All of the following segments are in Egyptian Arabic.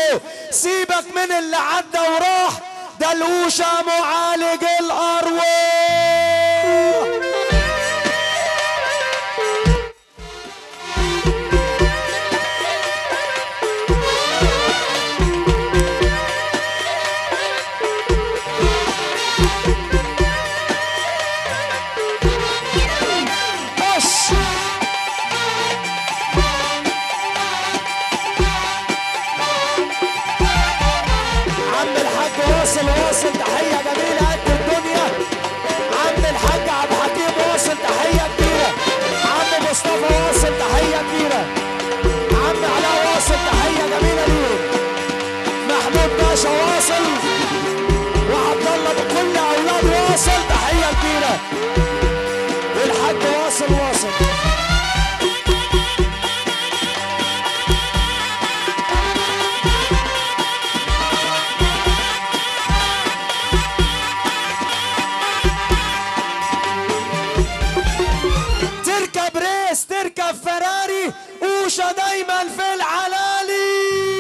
سيبك من اللي عدى وراح ده الوشة معالج الأرواح بص عم الحاج واصل واصل تحية جميلة قد الدنيا عم الحاج عبد الحكيم واصل تحية كبيرة عم مصطفى واصل تحية كبيرة عم علاء واصل تحية جميلة ليه محمود باشا واصل وعبد الله بكل أولاد واصل تحية كبيرة والحاج واصل واصل تركب ريس تركب فراري وشا دايما في العلالي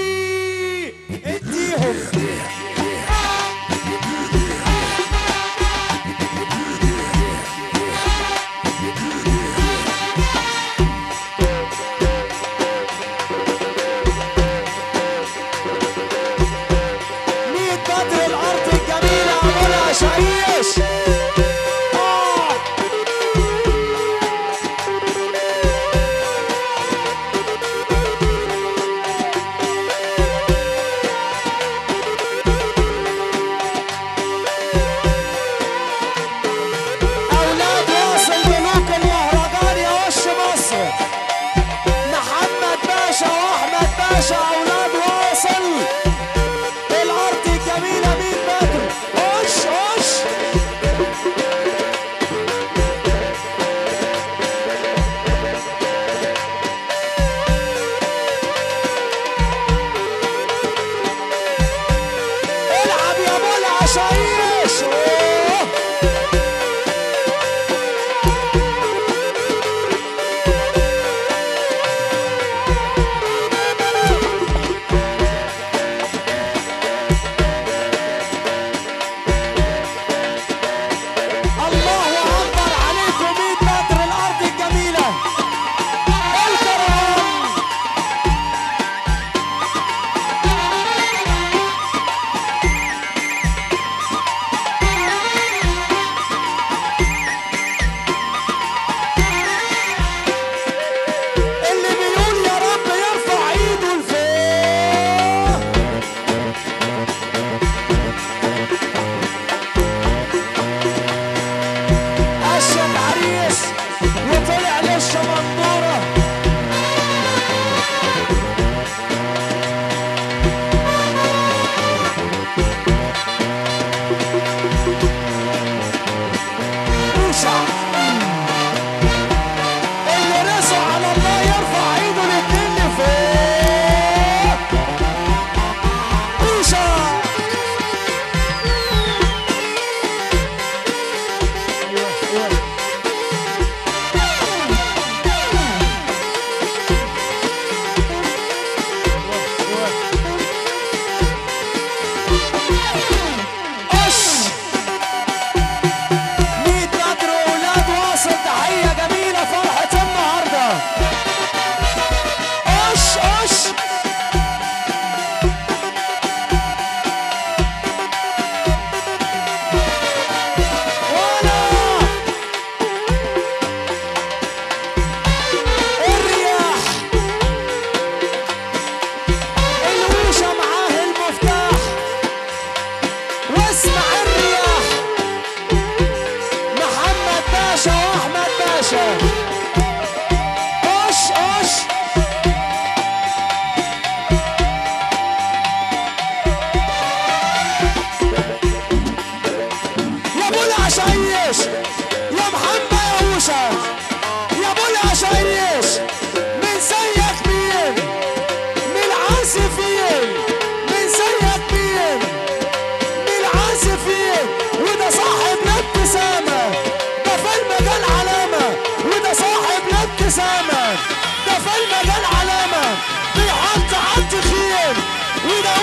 اديهم ميت بدر الارض الجميله ابونا شعيش آه. أولاد واصل ملوك المهرجان يا وش مصر محمد باشا وأحمد باشا أولاد واصل الأرض الجميلة مين بدر وش وش العب يا ابو العشايش أوه. الله اكبر عليكم 100 متر الارض الجميله الكرم اللي بيقول يا رب يرفع ايده لفوق اشرب عريس وطلع لسه منظوره اوسع اللي رزق على الله يرفع ايده الاتنين لفوق اوسع قش ميت متر اولاد واصل تحيه جميله فرحه النهارده قش قش ولا الرياح الوشة معاه المفتاح واسمع الرياح محمد باشا واحمد باشا قش قش يا ابو العشايش يا محمد يا وشا يا ابو العشايش من زيك مين من العازفين من زيك مين من العازفين وده صاحب الابتسامة ده في المجال علامة وده صاحب الابتسامة ده في المجال علامة بيحط على التخين وده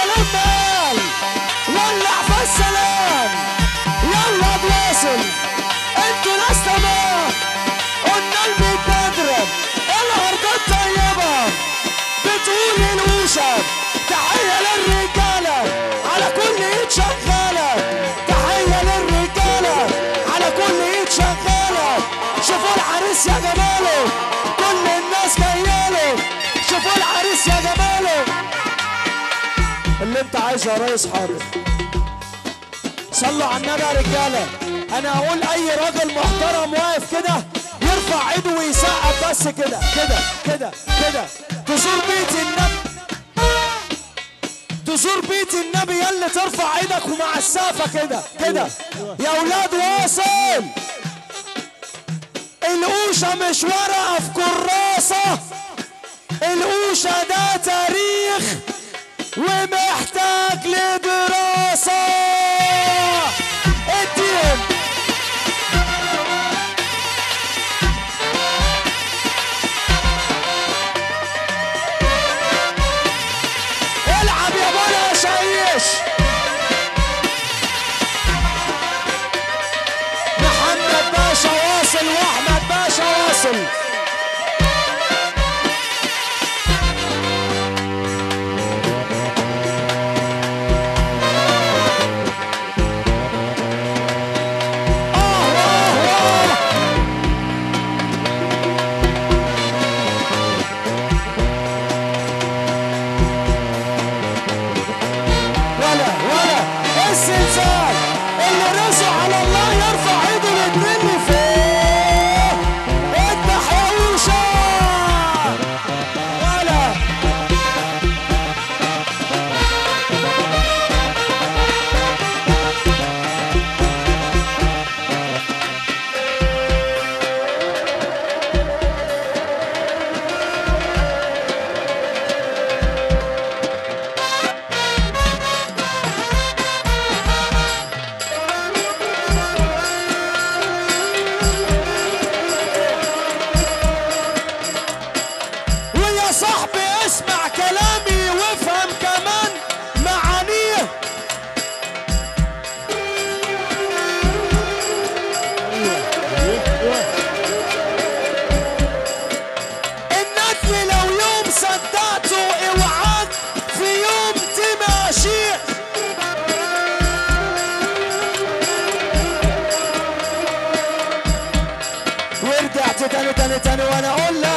الكلام مال ولع في السلام يلا تواصل انتوا ناس تمام قلنا البيت بضرب الارض الطيبه بتقول الوشم تحيه للرجاله على كل ايد شغاله تحيه للرجاله على كل ايد شغاله شوفوا العريس يا جماله كل الناس جاياله شوفوا العريس يا جماله اللي انت عايزه يا ريس حاضر صلوا على النبي يا رجاله انا هقول اي راجل محترم واقف كده يرفع ايده ويسقف بس كده كده كده كده تزور بيت النبي تزور بيت النبي يلا ترفع ايدك ومع السقفه كده كده يا اولاد واصل القوشه مش ورقه في كراسه القوشه ده تاريخ ومحتاج لدراسة اديهم العب يا بولا شيش محمد باشا واصل واحمد باشا واصل ولا ولا الزلزال اللي رزق على الله يرفع ايده الاتنين لفوق اذبح يا وشا ولا ويا صاحبي اسمع كلامي وافهم كمان معانيه الندل لو يوم صدقته اوعاك في يوم تماشيه ورجعت تاني تاني تاني وانا اقول لك